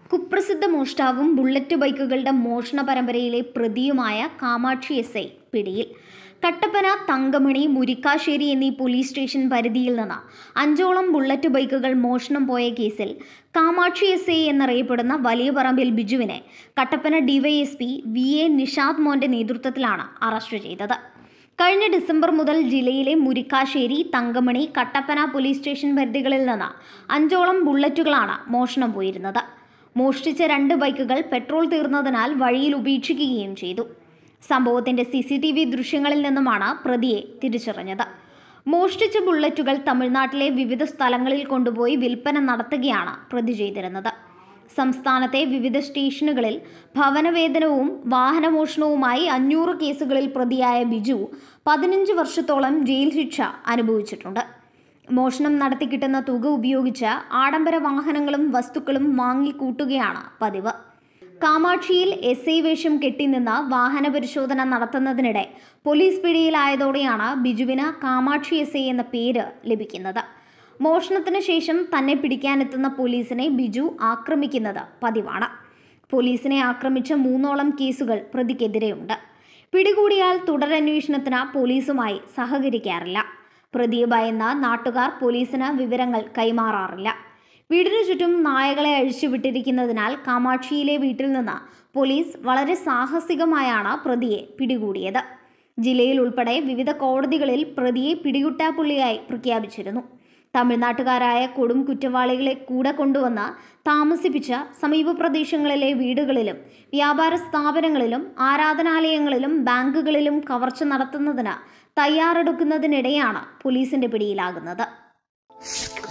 കുപ്രസിദ്ധ മോഷ്ടാവും ബുള്ളറ്റ് ബൈക്കുകളുടെ മോഷണ പരമ്പരയിലെ പ്രതിയുമായ കാമാക്ഷി എസ് ഐ പിടിയിൽ കട്ടപ്പന തങ്കമണി മുരിക്കാശ്ശേരി എന്നീ പോലീസ് സ്റ്റേഷൻ പരിധിയിൽ നിന്ന് അഞ്ചോളം ബുള്ളറ്റ് ബൈക്കുകൾ മോഷണം പോയ കേസിൽ കാമാക്ഷി എസ് ഐ എന്നറിയപ്പെടുന്ന വലിയ പറമ്പിൽ ബിജുവിനെ Kattappana DYSP V A Nishad മോന്റെ നേതൃത്വത്തിലാണ് അറസ്റ്റ് ചെയ്തത് കഴിഞ്ഞ ഡിസംബർ മുതൽ ജില്ലയിലെ മുരിക്കാശ്ശേരി തങ്കമണി കട്ടപ്പന പോലീസ് സ്റ്റേഷൻ പരിധികളിൽ നിന്ന് അഞ്ചോളം ബുള്ളറ്റുകളാണ് മോഷണം പോയിരുന്നത് മോഷ്ടിച്ച രണ്ട് ബൈക്കുകൾ പെട്രോൾ തീർന്നതിനാൽ വഴിയിൽ ഉപേക്ഷിക്കുകയും ചെയ്തു സംഭവത്തിന്റെ സി സി ടി വി ദൃശ്യങ്ങളിൽ നിന്നുമാണ് പ്രതിയെ തിരിച്ചറിഞ്ഞത് മോഷ്ടിച്ച ബുള്ളറ്റുകൾ തമിഴ്നാട്ടിലെ വിവിധ സ്ഥലങ്ങളിൽ കൊണ്ടുപോയി വിൽപ്പന നടത്തുകയാണ് പ്രതി ചെയ്തിരുന്നത് സംസ്ഥാനത്തെ വിവിധ സ്റ്റേഷനുകളിൽ ഭവനവേതനവും വാഹനമോഷണവുമായി അഞ്ഞൂറ് കേസുകളിൽ പ്രതിയായ ബിജു പതിനഞ്ച് വർഷത്തോളം ജയിൽ ശിക്ഷ അനുഭവിച്ചിട്ടുണ്ട് മോഷണം നടത്തി കിട്ടുന്ന തുക ഉപയോഗിച്ച് ആഡംബര വാഹനങ്ങളും വസ്തുക്കളും വാങ്ങിക്കൂട്ടുകയാണ് പതിവ് കാമാക്ഷിയിൽ എസ് ഐ വേഷം കെട്ടിനിന്ന് വാഹന പരിശോധന നടത്തുന്നതിനിടെ പോലീസ് പിടിയിലായതോടെയാണ് ബിജുവിന് കാമാക്ഷി എസ് ഐ എന്ന പേര് ലഭിക്കുന്നത് മോഷണത്തിന് ശേഷം തന്നെ പിടിക്കാനെത്തുന്ന പോലീസിനെ ബിജു ആക്രമിക്കുന്നത് പതിവാണ് പോലീസിനെ ആക്രമിച്ച മൂന്നോളം കേസുകൾ പ്രതിക്കെതിരെയുണ്ട് പിടികൂടിയാൽ തുടരന്വേഷണത്തിന് പോലീസുമായി സഹകരിക്കാറില്ല പ്രതിയെ ഭയന്ന നാട്ടുകാർ പോലീസിന് വിവരങ്ങൾ കൈമാറാറില്ല വീടിനു ചുറ്റും നായകളെ അഴിച്ചുവിട്ടിരിക്കുന്നതിനാൽ കാമാക്ഷിയിലെ വീട്ടിൽ നിന്ന് പോലീസ് വളരെ സാഹസികമായാണ് പ്രതിയെ പിടികൂടിയത് ജില്ലയിൽ ഉൾപ്പെടെ വിവിധ കോടതികളിൽ പ്രതിയെ പിടികുട്ടാപ്പുള്ളിയായി പ്രഖ്യാപിച്ചിരുന്നു തമിഴ്നാട്ടുകാരായ കൊടും കുറ്റവാളികളെ കൂടെ കൊണ്ടുവന്ന് താമസിപ്പിച്ച സമീപ പ്രദേശങ്ങളിലെ വീടുകളിലും വ്യാപാര സ്ഥാപനങ്ങളിലും ആരാധനാലയങ്ങളിലും ബാങ്കുകളിലും കവർച്ച നടത്തുന്നതിന് തയ്യാറെടുക്കുന്നതിനിടെയാണ് പോലീസിന്റെ പിടിയിലാകുന്നത്